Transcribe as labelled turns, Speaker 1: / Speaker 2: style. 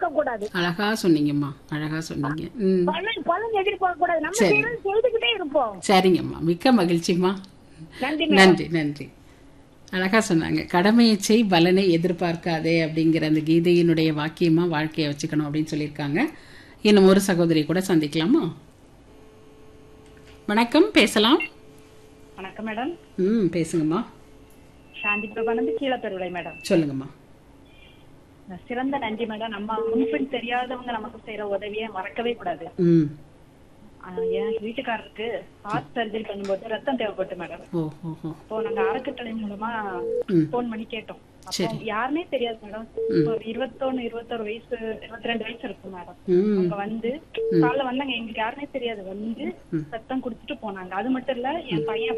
Speaker 1: எதிர்பார்க்க கூடாது
Speaker 2: அழகா சொன்னீங்கம்மா அழகா சொன்னீங்க ம்
Speaker 1: பலன் பலன் எதிர்பார்க்க கூடாது நம்ம
Speaker 2: சரி.
Speaker 1: செய்யறது செய்துகிட்டே இருப்போம்
Speaker 2: சரிங்கம்மா மிக்க மகிழ்ச்சிம்மா
Speaker 1: நன்றி
Speaker 2: நன்றி நன்றி அழகா சொன்னாங்க கடமையை செய் பலனை எதிர்பார்க்காதே அப்படிங்கிற அந்த கீதையினுடைய வாக்கியமா வாழ்க்கையை வச்சுக்கணும் அப்படின்னு சொல்லியிருக்காங்க இன்னும் ஒரு சகோதரி கூட சந்திக்கலாமா வணக்கம் பேசலாம்
Speaker 3: வணக்கம் மேடம்
Speaker 2: ம் பேசுங்கம்மா
Speaker 3: சாந்தி பிரபானந்து கீழப்பெருவிலை மேடம்
Speaker 2: சொல்லுங்கம்மா
Speaker 3: சிறந்த நன்றி மேடம் நம்ம முன்பின் தெரியாதவங்க நமக்கு செய்யற உதவியை மறக்கவே கூடாது
Speaker 2: ம்
Speaker 3: ஆஹ் என் வீட்டுக்காரருக்கு ஹார்ட் சர்ஜரி பண்ணும்போது ரத்தம் தேவைப்பட்டு மேடம்
Speaker 2: ஓ ஓ ஓ
Speaker 3: இப்போ நாங்க அறக்கட்டளை மூலமா
Speaker 2: ம்.
Speaker 3: போன் பண்ணி கேட்டோம் அப்போ
Speaker 2: சரி.
Speaker 3: யாருமே தெரியாது மேடம் ஒரு இருபத்தொன்னு இருபத்தொரு வயசு இருபத்தி ரெண்டு வயசு இருக்கும் மேடம்
Speaker 2: ம்
Speaker 3: அவங்க வந்து காலைல வந்தாங்க எங்களுக்கு யாருமே தெரியாது வந்து ரத்தம் குடுத்துட்டு போனாங்க அது மட்டும் இல்ல என் பையன்